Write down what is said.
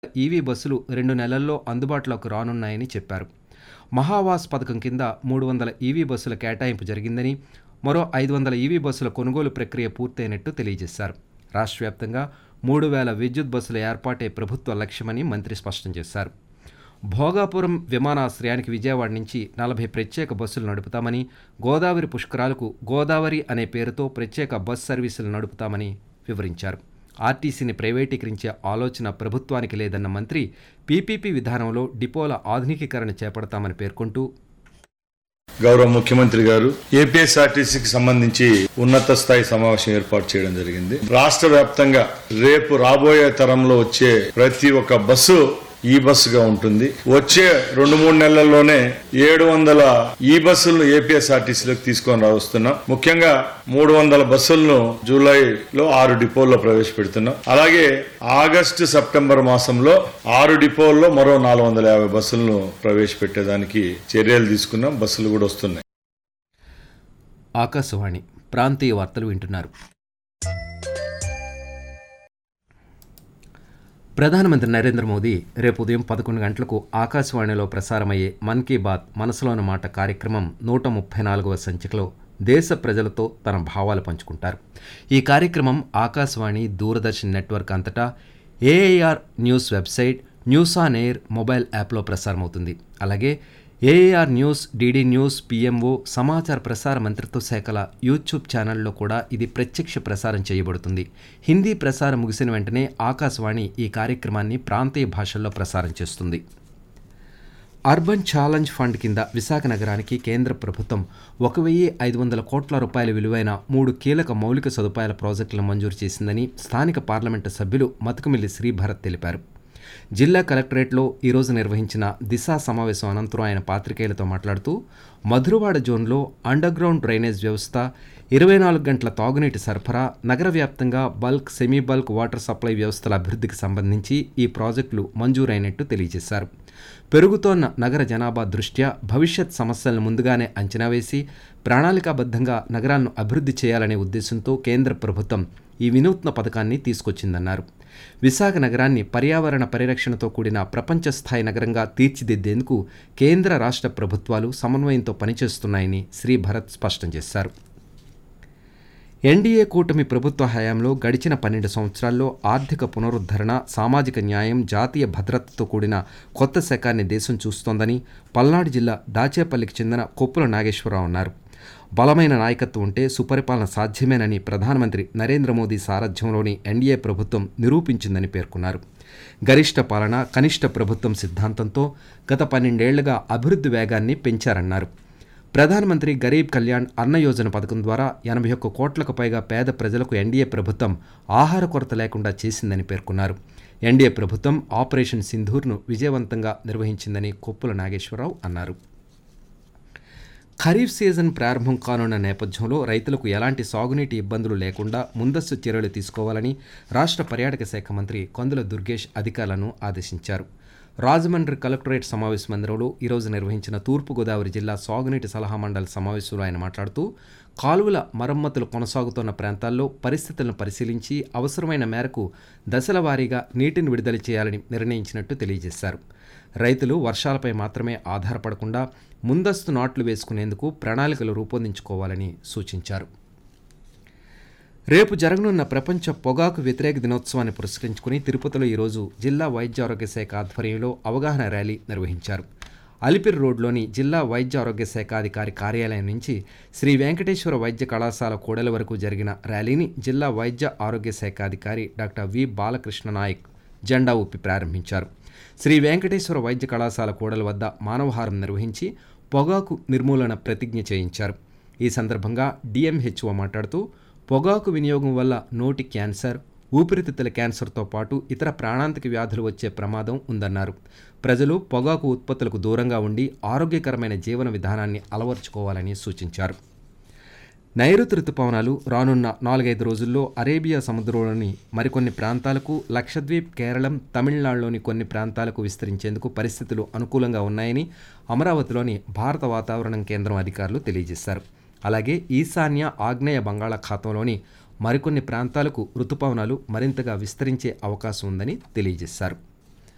EV బస్సులు రెండు నెలల్లో అందుబాటులోకి రానున్నాయని చెప్పారు మహావాస్ పథకం కింద మూడు వందల ఈవీ బస్సుల కేటాయింపు జరిగిందని మరో ఐదు వందల ఈవీ బస్సుల కొనుగోలు ప్రక్రియ పూర్తయినట్టు తెలియజేశారు రాష్ట్ర వ్యాప్తంగా మూడు వేల విద్యుత్ బస్సుల ఏర్పాటే ప్రభుత్వ లక్ష్యమని మంత్రి స్పష్టం చేశారు భోగాపురం విమానాశ్రయానికి విజయవాడ నుంచి నలభై ప్రత్యేక బస్సులు నడుపుతామని గోదావరి పుష్కరాలకు గోదావరి అనే పేరుతో ప్రత్యేక బస్ సర్వీసులు నడుపుతామని వివరించారు ఆర్టీసీని ప్రైవేటీకరించే ఆలోచన ప్రభుత్వానికి లేదన్న మంత్రి పీపీపీ విధానంలో డిపోల ఆధునికీకరణ చేపడతామని పేర్కొంటూ గౌరవ ముఖ్యమంత్రి గారు ఏపీఎస్ఆర్టీసీకి సంబంధించి ఉన్నత స్థాయి సమావేశం ఏర్పాటు చేయడం జరిగింది రాష్ట్ర వ్యాప్తంగా రేపు రాబోయే తరంలో వచ్చే ప్రతి ఒక్క బస్సు ఈ బస్సుగా ఉంటుంది వచ్చే రెండు మూడు నెలల్లోనే ఏడు వందల ఈ బస్సులను ఏపీఎస్ఆర్టీసీలోకి తీసుకొని రావస్తున్నాం ముఖ్యంగా మూడు వందల బస్సులను జూలైలో ఆరు డిపోల్లో ప్రవేశపెడుతున్నాం అలాగే ఆగస్టు సెప్టెంబర్ మాసంలో ఆరు డిపోల్లో మరో నాలుగు వందల యాభై బస్సులను ప్రవేశపెట్టేదానికి చర్యలు తీసుకున్నాం బస్సులు కూడా వస్తున్నాయి ఆకాశవాణి ప్రాంతీయ వార్తలు వింటున్నారు ప్రధానమంత్రి నరేంద్ర మోదీ రేపు ఉదయం పదకొండు గంటలకు ఆకాశవాణిలో ప్రసారమయ్యే మన్ కీ బాత్ మనసులోని మాట కార్యక్రమం నూట ముప్పై నాలుగవ సంచికలో దేశ ప్రజలతో తన భావాలు పంచుకుంటారు ఈ కార్యక్రమం ఆకాశవాణి దూరదర్శన్ నెట్వర్క్ అంతటా AIR news website news on air mobile యాప్లో ప్రసారమవుతుంది అలాగే AIR news DD news PMO సమాచార ప్రసార మంత్రిత్వ శాఖల యూట్యూబ్ ఛానల్లో కూడా ఇది ప్రత్యక్ష ప్రసారం చేయబడుతుంది హిందీ ప్రసారం ముగిసిన వెంటనే ఆకాశవాణి ఈ కార్యక్రమాన్ని ప్రాంతీయ భాషల్లో ప్రసారం చేస్తుంది అర్బన్ ఛాలెంజ్ ఫండ్ కింద విశాఖ నగరానికి కేంద్ర ప్రభుత్వం ఒక వెయ్యి ఐదు వందల కోట్ల రూపాయల విలువైన మూడు కీలక మౌలిక సదుపాయాల ప్రాజెక్టులను మంజూరు చేసిందని స్థానిక పార్లమెంటు సభ్యులు మతుకుమిల్లి శ్రీభరత్ తెలిపారు జిల్లా కలెక్టరేట్లో ఈరోజు నిర్వహించిన దిశా సమావేశం అనంతరం ఆయన పాత్రికేయులతో మాట్లాడుతూ మధురవాడ జోన్లో అండర్గ్రౌండ్ డ్రైనేజ్ వ్యవస్థ ఇరవై నాలుగు గంటల తాగునీటి సరఫరా నగర వ్యాప్తంగా bulk semi bulk water supply వ్యవస్థల అభివృద్ధికి సంబంధించి ఈ ప్రాజెక్టులు మంజూరైనట్టు తెలియజేశారు పెరుగుతోన్న నగర జనాభా దృష్ట్యా భవిష్యత్ సమస్యలను ముందుగానే అంచనా వేసి ప్రణాళికాబద్ధంగా నగరాలను అభివృద్ధి చేయాలనే ఉద్దేశంతో కేంద్ర ప్రభుత్వం ఈ వినూత్న పథకాన్ని తీసుకొచ్చిందన్నారు విశాఖ నగరాన్ని పర్యావరణ పరిరక్షణతో కూడిన ప్రపంచ స్థాయి నగరంగా తీర్చిదిద్దేందుకు కేంద్ర రాష్ట్ర ప్రభుత్వాలు సమన్వయంతో పనిచేస్తున్నాయని శ్రీ భరత్ స్పష్టం చేశారు ఎన్డీఏ కూటమి ప్రభుత్వ హయాంలో గడిచిన పన్నెండు సంవత్సరాల్లో ఆర్థిక పునరుద్ధరణ సామాజిక న్యాయం జాతీయ భద్రతతో కూడిన కొత్త శకాన్ని దేశం చూస్తోందని పల్నాడు జిల్లా దాచేపల్లికి చెందిన కొప్పుల నాగేశ్వరరావు అన్నారు బలమైన నాయకత్వం ఉంటే సుపరిపాలన సాధ్యమేనని ప్రధానమంత్రి నరేంద్ర మోదీ సారథ్యంలోని ఎన్డీఏ ప్రభుత్వం నిరూపించిందని పేర్కొన్నారు గరిష్ట పాలన కనిష్ట ప్రభుత్వం సిద్ధాంతంతో గత పన్నెండేళ్లుగా అభివృద్ధి వేగాన్ని పెంచారన్నారు ప్రధానమంత్రి గరీబ్ కళ్యాణ్ అన్న యోజన పథకం ద్వారా ఎనభై ఒక్క కోట్లకు పైగా పేద ప్రజలకు ఎన్డీఏ ప్రభుత్వం ఆహార కొరత లేకుండా చేసిందని పేర్కొన్నారు ఎన్డీఏ ప్రభుత్వం ఆపరేషన్ సింధూర్ను విజయవంతంగా నిర్వహించిందని కొప్పుల నాగేశ్వరరావు అన్నారు ఖరీఫ్ సీజన్ ప్రారంభం కానున్న నేపథ్యంలో రైతులకు ఎలాంటి సాగునీటి ఇబ్బందులు లేకుండా ముందస్తు చర్యలు తీసుకోవాలని రాష్ట్ర పర్యాటక శాఖ మంత్రి కొందుల దుర్గేష్ అధికారులను ఆదేశించారు రాజమండ్రి కలెక్టరేట్ సమావేశ మందిరంలో ఈరోజు నిర్వహించిన తూర్పుగోదావరి జిల్లా సాగునీటి సలహా మండలి సమావేశంలో ఆయన మాట్లాడుతూ కాలువల మరమ్మతులు కొనసాగుతున్న ప్రాంతాల్లో పరిస్థితులను పరిశీలించి అవసరమైన మేరకు దశల వారీగా నీటిని విడుదల చేయాలని నిర్ణయించినట్టు తెలియజేశారు రైతులు వర్షాలపై మాత్రమే ఆధారపడకుండా ముందస్తు నాట్లు వేసుకునేందుకు ప్రణాళికలు రూపొందించుకోవాలని సూచించారు రేపు జరగనున్న ప్రపంచ పొగాకు వ్యతిరేక దినోత్సవాన్ని పురస్కరించుకుని తిరుపతిలో ఈరోజు జిల్లా వైద్య ఆరోగ్య శాఖ ఆధ్వర్యంలో అవగాహన ర్యాలీ నిర్వహించారు అలిపిరి రోడ్లోని జిల్లా వైద్య ఆరోగ్య శాఖ అధికారి కార్యాలయం నుంచి శ్రీ వెంకటేశ్వర వైద్య కళాశాల కూడల వరకు జరిగిన ర్యాలీని జిల్లా వైద్య ఆరోగ్య శాఖ అధికారి డాక్టర్ వి బాలకృష్ణ నాయక్ జెండా ఊపి ప్రారంభించారు శ్రీ వెంకటేశ్వర వైద్య కళాశాల కూడల వద్ద మానవహారం నిర్వహించి పొగాకు నిర్మూలన ప్రతిజ్ఞ చేయించారు ఈ సందర్భంగా డిఎంహెచ్ఓ మాట్లాడుతూ పొగాకు వినియోగం వల్ల నోటి క్యాన్సర్ ఊపిరితిత్తుల క్యాన్సర్తో పాటు ఇతర ప్రాణాంతక వ్యాధులు వచ్చే ప్రమాదం ఉందన్నారు ప్రజలు పొగాకు ఉత్పత్తులకు దూరంగా ఉండి ఆరోగ్యకరమైన జీవన విధానాన్ని అలవర్చుకోవాలని సూచించారు నైరుతి రుతుపవనాలు రానున్న నాలుగైదు రోజుల్లో అరేబియా సముద్రంలోని మరికొన్ని ప్రాంతాలకు లక్షద్వీప్ కేరళం తమిళనాడులోని కొన్ని ప్రాంతాలకు విస్తరించేందుకు పరిస్థితులు అనుకూలంగా ఉన్నాయని అమరావతిలోని భారత వాతావరణం కేంద్రం అధికారులు తెలియజేశారు అలాగే ఈశాన్య ఆగ్నేయ బంగాళాఖాతంలోని మరికొన్ని ప్రాంతాలకు రుతుపవనాలు మరింతగా విస్తరించే అవకాశం ఉందని తెలియజేశారు